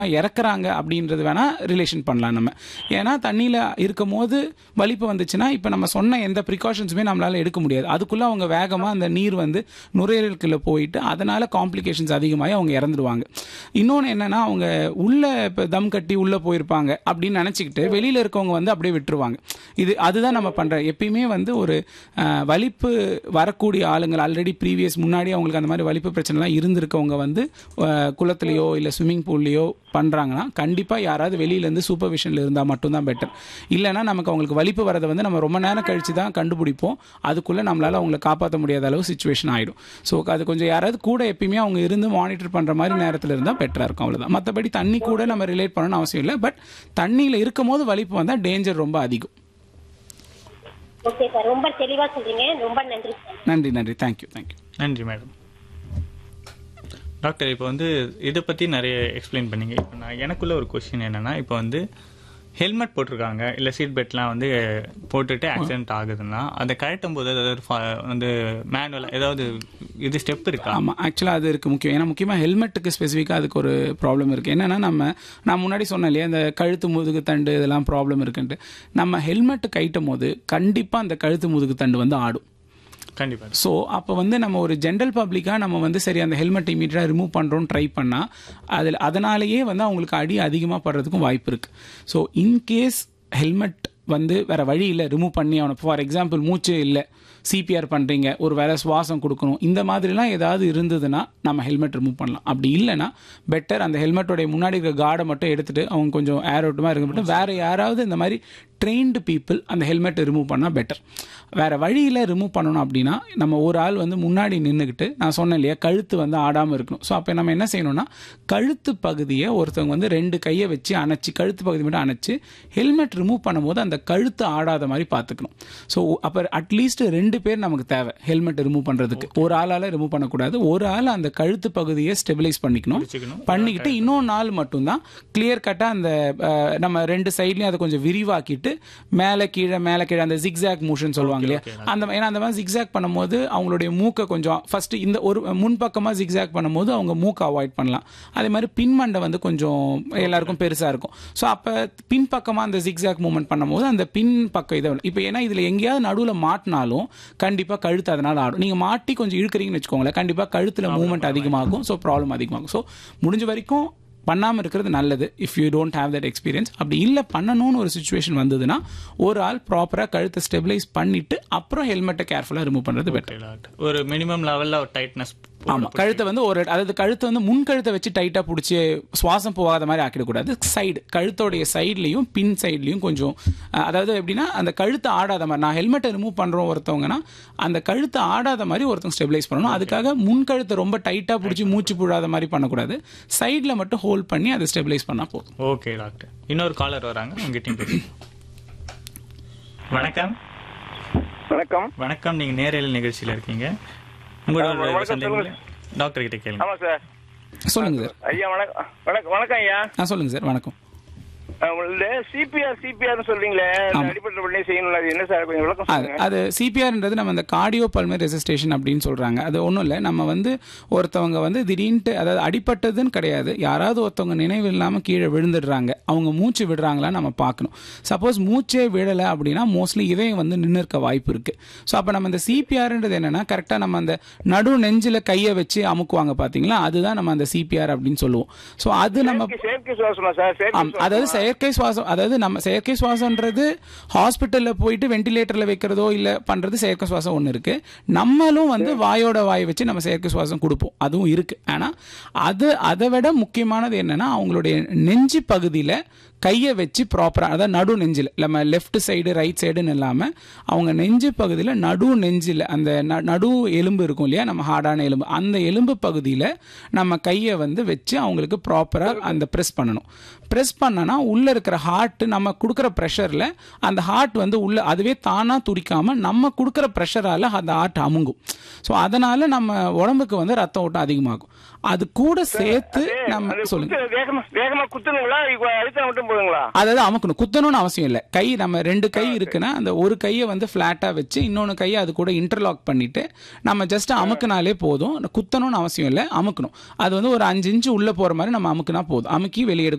இறக்குறாங்க அப்படின்றது வேணா ரிலேஷன் பண்ணலாம் நம்ம ஏன்னா தண்ணியில் இருக்கும் போது வலிப்பு வந்துச்சுன்னா இப்போ நம்ம சொன்ன எந்த ப்ரிகாஷன்ஸுமே நம்மளால எடுக்க முடியாது அதுக்குள்ளே அவங்க வேகமாக அந்த நீர் வந்து நுரையீரலுக்குள்ள போயிட்டு அதனால காம்ப்ளிகேஷன்ஸ் அதிகமாகி அவங்க இறந்துடுவாங்க இன்னொன்று என்னன்னா அவங்க உள்ள இப்போ தம் கட்டி உள்ளே போயிருப்பாங்க அப்படின்னு நினச்சிக்கிட்டு வெளியில் இருக்கவங்க வந்து அப்படியே விட்டுருவாங்க இது அதுதான் நம்ம பண்ணுற எப்பயுமே வந்து ஒரு அஹ், வலிப்பு வரக்கூடிய ஆளுங்கள் ஆல்ரெடி ப்ரீவியஸ் முன்னாடி அவங்களுக்கு அந்த மாதிரி வலிப்பு பிரச்சனைலாம் இருந்திருக்கவங்க வந்து அஹ், குளத்துலையோ இல்லை ஸ்விம்மிங் பூல்லையோ பண்ணுறாங்கன்னா கண்டிப்பாக யாராவது வெளியிலேருந்து சூப்பர்விஷனில் இருந்தால் மட்டும்தான் பெட்டர் இல்லைன்னா நமக்கு அவங்களுக்கு வலிப்பு வரதை வந்து நம்ம ரொம்ப நேரம் கழித்து தான் கண்டுபிடிப்போம் அதுக்குள்ளே நம்மளால் அவங்கள காப்பாற்ற முடியாத அளவு சுச்சுவேஷன் ஆகிடும் ஸோ அது கொஞ்சம் யாராவது கூட எப்பயுமே அவங்க இருந்து மானிட்டர் பண்ணுற மாதிரி நேரத்தில் இருந்தால் பெட்டராக இருக்கும் அவ்வளோதான் மற்றபடி தண்ணி கூட நம்ம ரிலேட் பண்ணணும்னு அவசியம் இல்லை பட் தண்ணியில் இருக்கும் போது வலிப்பு வந்தால் டேஞ்சர் ரொம்ப அதிகம் ஓகே சார் ரொம்ப தெளிவா சொல்றீங்க ரொம்ப நன்றி சார் நன்றி நன்றி தேங்க்யூ தேங்க்யூ நன்றி மேடம் டாக்டர் இப்போ வந்து இதை பற்றி நிறைய எக்ஸ்பிளைன் பண்ணீங்க இப்போ நான் எனக்குள்ள ஒரு கொஸ்டின் என்னன்னா இப்போ வந்து ஹெல்மெட் போட்டிருக்காங்க இல்லை சீட் பெல்ட்லாம் வந்து போட்டுட்டு ஆக்சிடென்ட் ஆகுதுன்னா அதை கழட்டும் போது அதாவது fa- வந்து மேனுவல் ஏதாவது இது ஸ்டெப் இருக்கா ஆமாம் ஆக்சுவலாக அது இருக்குது முக்கியம் ஏன்னா முக்கியமாக ஹெல்மெட்டுக்கு ஸ்பெசிஃபிக்காக அதுக்கு ஒரு ப்ராப்ளம் இருக்குது என்னென்னா நம்ம நான் முன்னாடி சொன்னேன் இல்லையா இந்த கழுத்து முதுகு தண்டு இதெல்லாம் ப்ராப்ளம் இருக்குன்ட்டு நம்ம ஹெல்மெட்டு கைட்டும் போது கண்டிப்பாக அந்த கழுத்து முதுகு தண்டு வந்து ஆடும் கண்டிப்பா ஸோ அப்போ வந்து நம்ம ஒரு ஜென்ரல் பப்ளிக்காக நம்ம வந்து சரி அந்த ஹெல்மெட் இமீடியட்டாக ரிமூவ் பண்ணுறோன்னு ட்ரை பண்ணால் அதில் அதனாலேயே வந்து அவங்களுக்கு அடி அதிகமாக படுறதுக்கும் வாய்ப்பு இருக்குது ஸோ இன்கேஸ் ஹெல்மெட் வந்து வேற வழி இல்லை ரிமூவ் பண்ணி அவனை ஃபார் எக்ஸாம்பிள் மூச்சு இல்லை சிபிஆர் பண்ணுறீங்க ஒரு வேற சுவாசம் கொடுக்கணும் இந்த மாதிரிலாம் ஏதாவது இருந்ததுன்னா நம்ம ஹெல்மெட் ரிமூவ் பண்ணலாம் அப்படி இல்லைன்னா பெட்டர் அந்த ஹெல்மெட்டோடைய முன்னாடி இருக்கிற கார்டை மட்டும் எடுத்துட்டு அவங்க கொஞ்சம் ஏரோட்டமாக இருக்க மட்டும் வேற யாராவது இந்த மாதிரி ட்ரெயின்டு பீப்புள் அந்த ஹெல்மெட்டை ரிமூவ் பண்ணால் பெட்டர் வேற வழியில் ரிமூவ் பண்ணணும் அப்படின்னா நம்ம ஒரு ஆள் வந்து முன்னாடி நின்றுக்கிட்டு நான் சொன்னேன் இல்லையா கழுத்து வந்து ஆடாமல் இருக்கணும் ஸோ அப்போ நம்ம என்ன செய்யணும்னா கழுத்து பகுதியை ஒருத்தவங்க வந்து ரெண்டு கையை வச்சு அணைச்சி கழுத்து பகுதி மட்டும் அணைச்சி ஹெல்மெட் ரிமூவ் பண்ணும்போது அந்த கழுத்து ஆடாத மாதிரி பார்த்துக்கணும் ஸோ அப்போ அட்லீஸ்ட் ரெண்டு பேர் நமக்கு தேவை ஹெல்மெட் ரிமூவ் பண்ணுறதுக்கு ஒரு ஆளால் ரிமூவ் பண்ணக்கூடாது ஒரு ஆள் அந்த கழுத்து பகுதியை ஸ்டெபிலைஸ் பண்ணிக்கணும் வச்சுக்கணும். பண்ணிக்கிட்டு இன்னொரு நாள் மட்டும்தான் கிளியர் கட்டாக அந்த அஹ், நம்ம ரெண்டு சைட்லையும் அதை கொஞ்சம் விரிவாக்கிட்டு மேலே கீழே மேலே கீழே அந்த ஜிக்ஸாக் மோஷன் சொல்லுவாங்க இல்லையா அந்த ஏன்னா அந்த மாதிரி ஜிக்ஸாக் பண்ணும்போது அவங்களுடைய மூக்கை கொஞ்சம் ஃபர்ஸ்ட் இந்த ஒரு முன்பக்கமாக ஜிக்ஸாக் பண்ணும்போது அவங்க மூக்கை அவாய்ட் பண்ணலாம் அதே மாதிரி பின்மண்டை வந்து கொஞ்சம் எல்லாருக்கும் பெருசாக இருக்கும் ஸோ அப்போ பின்பக்கமாக அந்த ஜிக்ஸாக் மூவ்மெண்ட் பண்ணும்போது அந்த பின் பக்கம் இதை இப்போ ஏன்னா இதில் எங்கேயாவது நடுவில் மாட்டினாலும் கண்டிப்பாக கழுத்து அதனால் ஆடும் நீங்கள் மாட்டி கொஞ்சம் இழுக்கிறீங்கன்னு வச்சுக்கோங்களேன் கண்டிப்பாக கழுத்தில் மூவ்மெண்ட் அதிகமாகும் ஸோ ப்ராப்ளம் அதிகமாகும் ஸோ முடிஞ்ச வரைக்கும் பண்ணாமல் இருக்கிறது நல்லது if you don't have that experience அப்படி இல்லை பண்ணணும்னு ஒரு சுச்சுவேஷன் வந்ததுன்னா ஒரு ஆள் ப்ராப்பராக கழுத்தை ஸ்டெபிலைஸ் பண்ணிட்டு அப்புறம் ஹெல்மெட்டை கேர்ஃபுல்லாக ரிமூவ் பண்ணுறது பெட்டர் Okay, doctor. ஒரு மினிமம் லெவல்ல ஒரு டைட்னஸ் ஆமாம் கழுத்தை வந்து ஒரு அதாவது கழுத்தை வந்து முன் கழுத்தை வச்சு டைட்டாக பிடிச்சி சுவாசம் போகாத மாதிரி ஆக்கிடக்கூடாது சைடு கழுத்தோடைய சைட்லையும் பின் சைட்லையும் கொஞ்சம் அஹ், அதாவது எப்படின்னா அந்த கழுத்தை ஆடாத மாதிரி நான் ஹெல்மெட்டை ரிமூவ் பண்ணுறோம் ஒருத்தவங்கன்னா அந்த கழுத்தை ஆடாத மாதிரி ஒருத்தவங்க ஸ்டெபிலைஸ் பண்ணணும் அதுக்காக முன் கழுத்தை ரொம்ப டைட்டாக பிடிச்சி மூச்சு புழாத மாதிரி பண்ணக்கூடாது சைடில் மட்டும் ஹோல்ட் பண்ணி அதை ஸ்டெபிலைஸ் பண்ணால் போதும் ஓகே டாக்டர் இன்னொரு காலர் வராங்க உங்ககிட்டயும் பேசுங்க வணக்கம் வணக்கம் வணக்கம் நீங்க நேரல் நிகழ்ச்சியில இருக்கீங்க உங்களோட ஆ, வணக்கம், சந்தேகங்களை டாக்டர் கிட்ட கேளுங்க ஆமா சார் சொல்லுங்க சார் ஐயா வணக்கம் வணக்கம் வணக்கம் ஐயா ஆ சொல்லுங்க சார் வணக்கம் உங்கள சிபிஆர் சிபிஆர்னு சொல்றீங்களே அடிப்பட்ட உடனே செய்யணும்ல அது என்ன சார் கொஞ்சம் விளக்கம் அது சொல்லுங்க அது சிபிஆர்ன்றது நம்ம இந்த கார்டியோ பல்மரி ரெசிஸ்டேஷன் அப்படின்னு சொல்றாங்க அது ஒன்றும் இல்லை நம்ம வந்து ஒருத்தவங்க வந்து திடீர்னுட்டு அதாவது அடிப்பட்டதுன்னு கிடையாது யாராவது ஒருத்தவங்க நினைவு இல்லாமல் கீழே விழுந்துடுறாங்க அவங்க மூச்சு விடுறாங்களா நம்ம பார்க்கணும் சப்போஸ் மூச்சே விடலை அப்படின்னா மோஸ்ட்லி இதயம் வந்து நின்று இருக்க வாய்ப்பு இருக்கு ஸோ அப்போ நம்ம இந்த சிபிஆர்ன்றது என்னன்னா கரெக்டாக நம்ம அந்த நடு நெஞ்சில் கையை வச்சு அமுக்குவாங்க பார்த்தீங்களா அதுதான் நம்ம அந்த சிபிஆர் அப்படின்னு சொல்லுவோம் ஸோ அது நம்ம செயற்கை- செயற்கை சுவாசமா சார் செயற்கை ஆம், அதாவது சுவாசமா? செயற்கை சுவாசம் அதாவது நம்ம செயற்கை சுவாசம்ன்றது ஹாஸ்பிட்டல்ல போயிட்டு வெண்டிலேட்டர்ல வைக்கிறதோ இல்ல பண்றது செயற்கை சுவாசம் ஒன்று இருக்கு நம்மளும் வந்து வாயோட வாய் வச்சு நம்ம செயற்கை சுவாசம் கொடுப்போம் அதுவும் இருக்கு ஆனா அது அதை விட முக்கியமானது என்னன்னா அவங்களுடைய நெஞ்சு பகுதியில கையை வச்சு ப்ராப்பராக அதாவது நடு நெஞ்சில் நம்ம லெஃப்ட் சைடு ரைட் சைடுன்னு இல்லாமல் அவங்க நெஞ்சு பகுதியில் நடு நெஞ்சில் அந்த ந- நடு எலும்பு இருக்கும் இல்லையா நம்ம ஹார்டான எலும்பு அந்த எலும்பு பகுதியில் நம்ம கையை வந்து வச்சு அவங்களுக்கு ப்ராப்பராக அந்த ப்ரெஸ் பண்ணணும் ப்ரெஸ் பண்ணனா உள்ள உள்ள இருக்கிற ஹார்ட் நம்ம கொடுக்குற ப்ரெஷர்ல அந்த ஹார்ட் வந்து உள்ள அதுவே தானா துடிக்காம நம்ம கொடுக்குற ப்ரெஷரால அந்த ஹார்ட் அமுங்கும் ஸோ அதனால நம்ம உடம்புக்கு வந்து ரத்த ஓட்டம் அதிகமாகும் அது கூட சேர்த்து நம்ம அது சொல்லுங்க குத்து- வேகமா வேகமா குத்துணுங்களா இப்ப அழுத்தம் மட்டும் போதுங்களா அதாவது அமுக்கணும் குத்தணும்னு அவசியம் இல்லை கை நம்ம ரெண்டு கை இருக்குன்னா அந்த ஒரு கையை வந்து ஃப்ளாட்டாக வச்சு இன்னொன்று கையை அது கூட இன்டர்லாக் பண்ணிட்டு நம்ம ஜஸ்ட் அமுக்குனாலே போதும் குத்தணும்னு அவசியம் இல்லை அமுக்கணும் அது வந்து ஒரு அஞ்சு இன்ச்சு உள்ளே போகிற மாதிரி நம்ம அமுக்குனா போதும் அமுக்கி வெளியே எடுக்கணும்